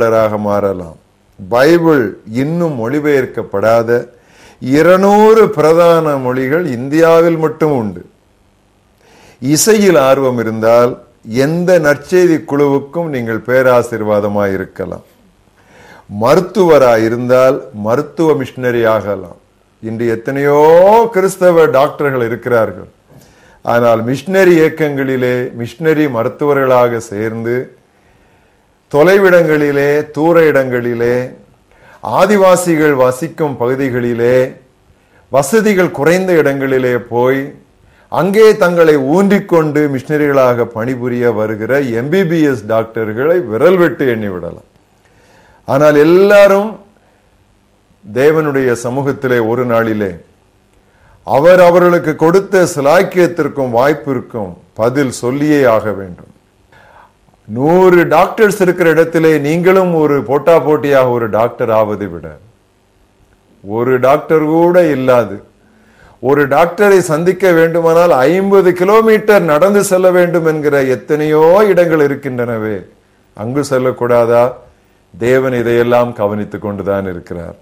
மொழிபெயர்ப்பாளராக மாறலாம் பைபிள் இன்னும் மொழிபெயர்க்கப்படாத இருநூறு பிரதான மொழிகள் இந்தியாவில் மட்டும் உண்டு இசையில் ஆர்வம் இருந்தால் எந்த நற்செய்தி குழுவுக்கும் நீங்கள் பேராசீர்வாதமாய் இருக்கலாம் மருத்துவராய் இருந்தால் மருத்துவ மிஷினரி ஆகலாம் இன்று எத்தனையோ கிறிஸ்தவ டாக்டர்கள் இருக்கிறார்கள் ஆனால் மிஷினரி இயக்கங்களிலே மிஷினரி மருத்துவர்களாக சேர்ந்து தொலைவிடங்களிலே தூர இடங்களிலே ஆதிவாசிகள் வசிக்கும் பகுதிகளிலே வசதிகள் குறைந்த இடங்களிலே போய் அங்கே தங்களை ஊன்றிக்கொண்டு மிஷினரிகளாக பணிபுரிய வருகிற எம்பிபிஎஸ் டாக்டர்களை விரல் விட்டு எண்ணிவிடலாம் ஆனால் எல்லாரும் தேவனுடைய சமூகத்திலே ஒரு நாளிலே அவர் அவர்களுக்கு கொடுத்த சிலாக்கியத்திற்கும் வாய்ப்பிற்கும் பதில் சொல்லியே ஆக வேண்டும் நூறு டாக்டர்ஸ் இருக்கிற இடத்திலே நீங்களும் ஒரு போட்டா போட்டியாக ஒரு டாக்டர் ஆவதை விட ஒரு டாக்டர் கூட இல்லாது ஒரு டாக்டரை சந்திக்க வேண்டுமானால் ஐம்பது கிலோமீட்டர் நடந்து செல்ல வேண்டும் என்கிற எத்தனையோ இடங்கள் இருக்கின்றனவே அங்கு செல்லக்கூடாதா தேவன் இதையெல்லாம் கவனித்துக் கொண்டுதான் இருக்கிறார்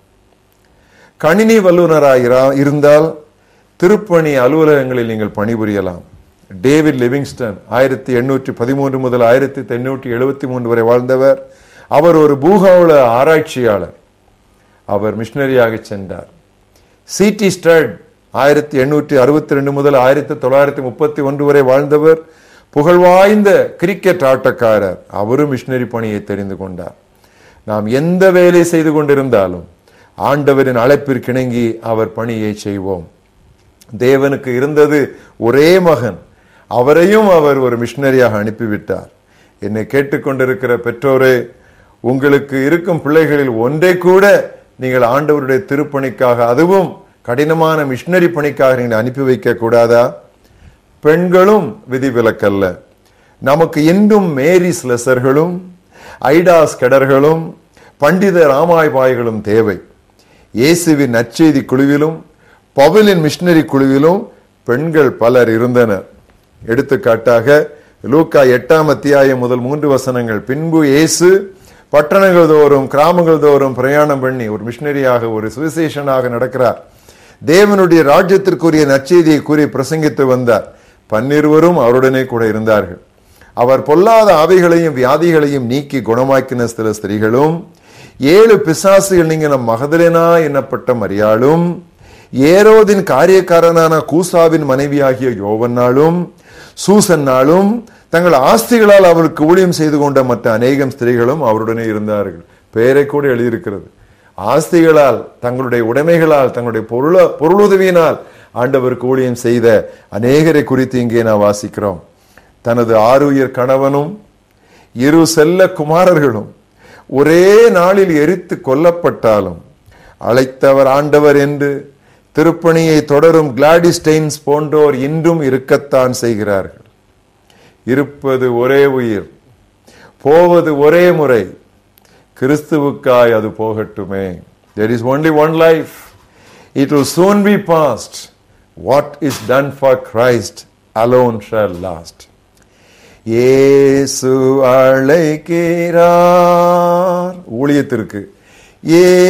கணினி வல்லுநராக இருந்தால் திருப்பணி அலுவலகங்களில் நீங்கள் பணிபுரியலாம் டேவிட் லிவிங்ஸ்டன் ஆயிரத்தி எண்ணூற்றி பதிமூன்று முதல் ஆயிரத்தி எண்ணூற்றி எழுபத்தி மூன்று வரை வாழ்ந்தவர் அவர் ஒரு பூகோள ஆராய்ச்சியாளர் அவர் மிஷினரியாக சென்றார் சிடி ஸ்டட் ஆயிரத்தி எண்ணூற்றி அறுபத்தி ரெண்டு முதல் ஆயிரத்தி தொள்ளாயிரத்தி முப்பத்தி ஒன்று வரை வாழ்ந்தவர் புகழ்வாய்ந்த கிரிக்கெட் ஆட்டக்காரர் அவரும் மிஷினரி பணியை தெரிந்து கொண்டார் நாம் எந்த வேலை செய்து கொண்டிருந்தாலும் ஆண்டவரின் அழைப்பிற்கிணங்கி அவர் பணியை செய்வோம் தேவனுக்கு இருந்தது ஒரே மகன் அவரையும் அவர் ஒரு மிஷினரியாக அனுப்பிவிட்டார் என்னை கேட்டுக்கொண்டிருக்கிற பெற்றோரே உங்களுக்கு இருக்கும் பிள்ளைகளில் ஒன்றை கூட நீங்கள் ஆண்டவருடைய திருப்பணிக்காக அதுவும் கடினமான மிஷினரி பணிக்காக நீங்கள் அனுப்பி வைக்க கூடாதா பெண்களும் விதிவிலக்கல்ல நமக்கு இன்னும் மேரிஸ் லெசர்களும் ஐடாஸ் கெடர்களும் பண்டித ராமாய்பாய்களும் தேவை இயேசுவின் நற்செய்தி குழுவிலும் பவுலின் மிஷினரி குழுவிலும் பெண்கள் பலர் இருந்தனர் எடுத்துக்காட்டாக லூக்கா எட்டாம் அத்தியாயம் முதல் மூன்று வசனங்கள் பின்பு இயேசு பட்டணங்கள் தோறும் கிராமங்கள் தோறும் பிரயாணம் பண்ணி ஒரு மிஷினரியாக ஒரு சுவிசேஷனாக நடக்கிறார் தேவனுடைய ராஜ்யத்திற்குரிய நற்செய்தியை கூறி பிரசங்கித்து வந்தார் பன்னிருவரும் அவருடனே கூட இருந்தார்கள் அவர் பொல்லாத ஆவிகளையும் வியாதிகளையும் நீக்கி குணமாக்கின சில ஸ்திரீகளும் ஏழு பிசாசுகள் நீங்க நம் மகதலேனா என்னப்பட்ட மரியாளும் ஏரோதின் காரியக்காரனான கூசாவின் மனைவியாகிய யோவன்னாலும் சூசன்னாலும் தங்கள் ஆஸ்திகளால் அவருக்கு ஊழியம் செய்து கொண்ட மற்ற அநேகம் ஸ்திரீகளும் அவருடனே இருந்தார்கள் பெயரை கூட எழுதியிருக்கிறது ஆஸ்திகளால் தங்களுடைய உடைமைகளால் தங்களுடைய பொருள பொருளுதவியினால் ஆண்டவருக்கு ஊழியம் செய்த அநேகரை குறித்து இங்கே நான் வாசிக்கிறோம் தனது ஆறுயிர் கணவனும் இரு செல்ல குமாரர்களும் ஒரே நாளில் எரித்து கொல்லப்பட்டாலும் அழைத்தவர் ஆண்டவர் என்று திருப்பணியை தொடரும் கிளாடிஸ்டைன்ஸ் போன்றோர் இன்றும் இருக்கத்தான் செய்கிறார்கள் இருப்பது ஒரே உயிர் போவது ஒரே முறை கிறிஸ்துவுக்காய் அது போகட்டுமே there is only one life it will soon be past what is done for christ alone shall last இயேசு அழைக்கிறார் ஊழியத்திற்கு ஏ